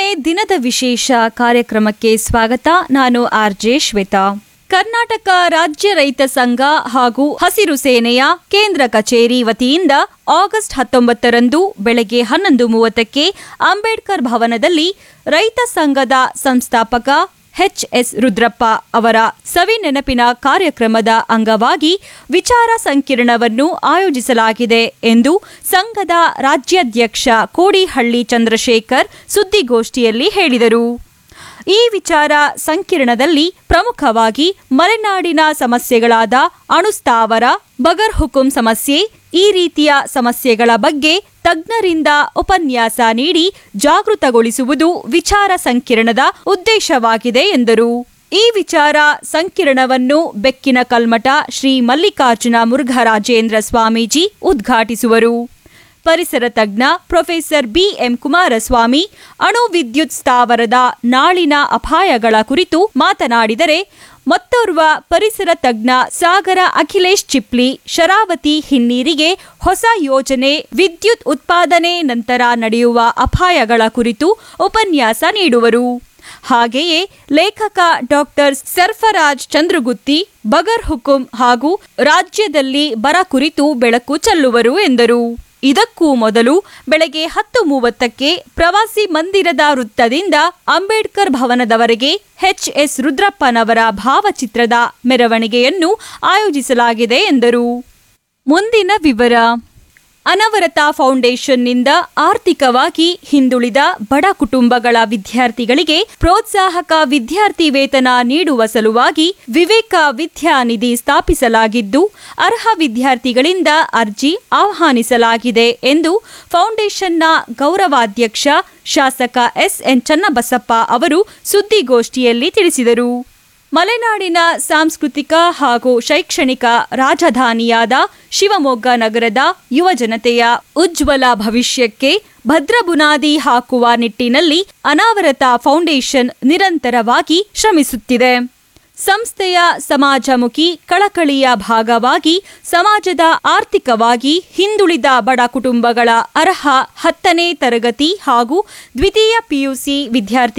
ದಿನದ ವಿಶೇಷ ಕಾರ್ಯಕ್ರಮಕ್ಕೆ ಸ್ವಾಗತ ನಾನು ಆರ್ಜೆ ಶ್ವೇತಾ ಕರ್ನಾಟಕ ರಾಜ್ಯ ರೈತ ಸಂಘ ಹಾಗೂ ಹಸಿರು ಸೇನೆಯ ಕೇಂದ್ರ ಕಚೇರಿ ವತಿಯಿಂದ ಆಗಸ್ಟ್ ಹತ್ತೊಂಬತ್ತರಂದು ಬೆಳಗ್ಗೆ ಹನ್ನೊಂದು ಮೂವತ್ತಕ್ಕೆ ಅಂಬೇಡ್ಕರ್ ಭವನದಲ್ಲಿ ರೈತ ಸಂಘದ ಸಂಸ್ಥಾಪಕ ಎಚ್ ಎಸ್ ರುದ್ರಪ್ಪ ಅವರ ಸವಿ ನೆನಪಿನ ಕಾರ್ಯಕ್ರಮದ ಅಂಗವಾಗಿ ವಿಚಾರ ಸಂಕಿರಣವನ್ನು ಆಯೋಜಿಸಲಾಗಿದೆ ಎಂದು ಸಂಘದ ರಾಜ್ಯಾಧ್ಯಕ್ಷ ಕೋಡಿಹಳ್ಳಿ ಚಂದ್ರಶೇಖರ್ ಸುದ್ದಿಗೋಷ್ಠಿಯಲ್ಲಿ ಹೇಳಿದರು ಈ ವಿಚಾರ ಸಂಕಿರಣದಲ್ಲಿ ಪ್ರಮುಖವಾಗಿ ಮಲೆನಾಡಿನ ಸಮಸ್ಯೆಗಳಾದ ಅಣುಸ್ಥಾವರ ಬಗರ್ ಹುಕುಂ ಸಮಸ್ಯೆ ಈ ರೀತಿಯ ಸಮಸ್ಯೆಗಳ ಬಗ್ಗೆ ತಜ್ಞರಿಂದ ಉಪನ್ಯಾಸ ನೀಡಿ ಜಾಗೃತಗೊಳಿಸುವುದು ವಿಚಾರ ಸಂಕಿರಣದ ಉದ್ದೇಶವಾಗಿದೆ ಎಂದರು ಈ ವಿಚಾರ ಸಂಕಿರಣವನ್ನು ಬೆಕ್ಕಿನ ಕಲ್ಮಠ ಶ್ರೀ ಮಲ್ಲಿಕಾರ್ಜುನ ಮುರುಘರಾಜೇಂದ್ರ ಸ್ವಾಮೀಜಿ ಉದ್ಘಾಟಿಸುವರು ಪರಿಸರ ತಜ್ಞ ಪ್ರೊಫೆಸರ್ ಬಿಎಂ ಕುಮಾರಸ್ವಾಮಿ ಅಣು ವಿದ್ಯುತ್ ಸ್ಥಾವರದ ನಾಳಿನ ಅಪಾಯಗಳ ಕುರಿತು ಮಾತನಾಡಿದರೆ ಮತ್ತೋರ್ವ ಪರಿಸರ ತಜ್ಞ ಸಾಗರ ಅಖಿಲೇಶ್ ಚಿಪ್ಲಿ ಶರಾವತಿ ಹಿನ್ನೀರಿಗೆ ಹೊಸ ಯೋಜನೆ ವಿದ್ಯುತ್ ಉತ್ಪಾದನೆ ನಂತರ ನಡೆಯುವ ಅಪಾಯಗಳ ಕುರಿತು ಉಪನ್ಯಾಸ ನೀಡುವರು ಹಾಗೆಯೇ ಲೇಖಕ ಡಾಕ್ಟರ್ ಸರ್ಫರಾಜ್ ಚಂದ್ರಗುತ್ತಿ ಬಗರ್ ಹುಕುಂ ಹಾಗೂ ರಾಜ್ಯದಲ್ಲಿ ಬರ ಕುರಿತು ಬೆಳಕು ಚೆಲ್ಲುವರು ಎಂದರು ಇದಕ್ಕೂ ಮೊದಲು ಬೆಳಗ್ಗೆ ಹತ್ತು ಮೂವತ್ತಕ್ಕೆ ಪ್ರವಾಸಿ ಮಂದಿರದ ವೃತ್ತದಿಂದ ಅಂಬೇಡ್ಕರ್ ಭವನದವರೆಗೆ ಎಚ್ ಎಸ್ ರುದ್ರಪ್ಪನವರ ಭಾವಚಿತ್ರದ ಮೆರವಣಿಗೆಯನ್ನು ಆಯೋಜಿಸಲಾಗಿದೆ ಎಂದರು ಮುಂದಿನ ವಿವರ ಅನವರತ ಫೌಂಡೇಶನ್ನಿಂದ ಆರ್ಥಿಕವಾಗಿ ಹಿಂದುಳಿದ ಬಡ ಕುಟುಂಬಗಳ ವಿದ್ಯಾರ್ಥಿಗಳಿಗೆ ಪ್ರೋತ್ಸಾಹಕ ವಿದ್ಯಾರ್ಥಿ ವೇತನ ನೀಡುವ ಸಲುವಾಗಿ ವಿವೇಕ ವಿದ್ಯಾನಿಧಿ ಸ್ಥಾಪಿಸಲಾಗಿದ್ದು ಅರ್ಹ ವಿದ್ಯಾರ್ಥಿಗಳಿಂದ ಅರ್ಜಿ ಆಹ್ವಾನಿಸಲಾಗಿದೆ ಎಂದು ಫೌಂಡೇಶನ್ನ ಗೌರವಾಧ್ಯಕ್ಷ ಶಾಸಕ ಎಸ್ಎನ್ ಚನ್ನಬಸಪ್ಪ ಅವರು ಸುದ್ದಿಗೋಷ್ಠಿಯಲ್ಲಿ ತಿಳಿಸಿದರು ಮಲೆನಾಡಿನ ಸಾಂಸ್ಕೃತಿಕ ಹಾಗೂ ಶೈಕ್ಷಣಿಕ ರಾಜಧಾನಿಯಾದ ಶಿವಮೊಗ್ಗ ನಗರದ ಯುವ ಜನತೆಯ ಉಜ್ವಲ ಭವಿಷ್ಯಕ್ಕೆ ಭದ್ರ ಬುನಾದಿ ಹಾಕುವ ನಿಟ್ಟಿನಲ್ಲಿ ಅನಾವರತ ಫೌಂಡೇಶನ್ ನಿರಂತರವಾಗಿ ಶ್ರಮಿಸುತ್ತಿದೆ ಸಂಸ್ಥೆಯ ಸಮಾಜಮುಖಿ ಕಳಕಳಿಯ ಭಾಗವಾಗಿ ಸಮಾಜದ ಆರ್ಥಿಕವಾಗಿ ಹಿಂದುಳಿದ ಬಡ ಕುಟುಂಬಗಳ ಅರ್ಹ ಹತ್ತನೇ ತರಗತಿ ಹಾಗೂ ದ್ವಿತೀಯ ಪಿಯುಸಿ ವಿದ್ಯಾರ್ಥಿ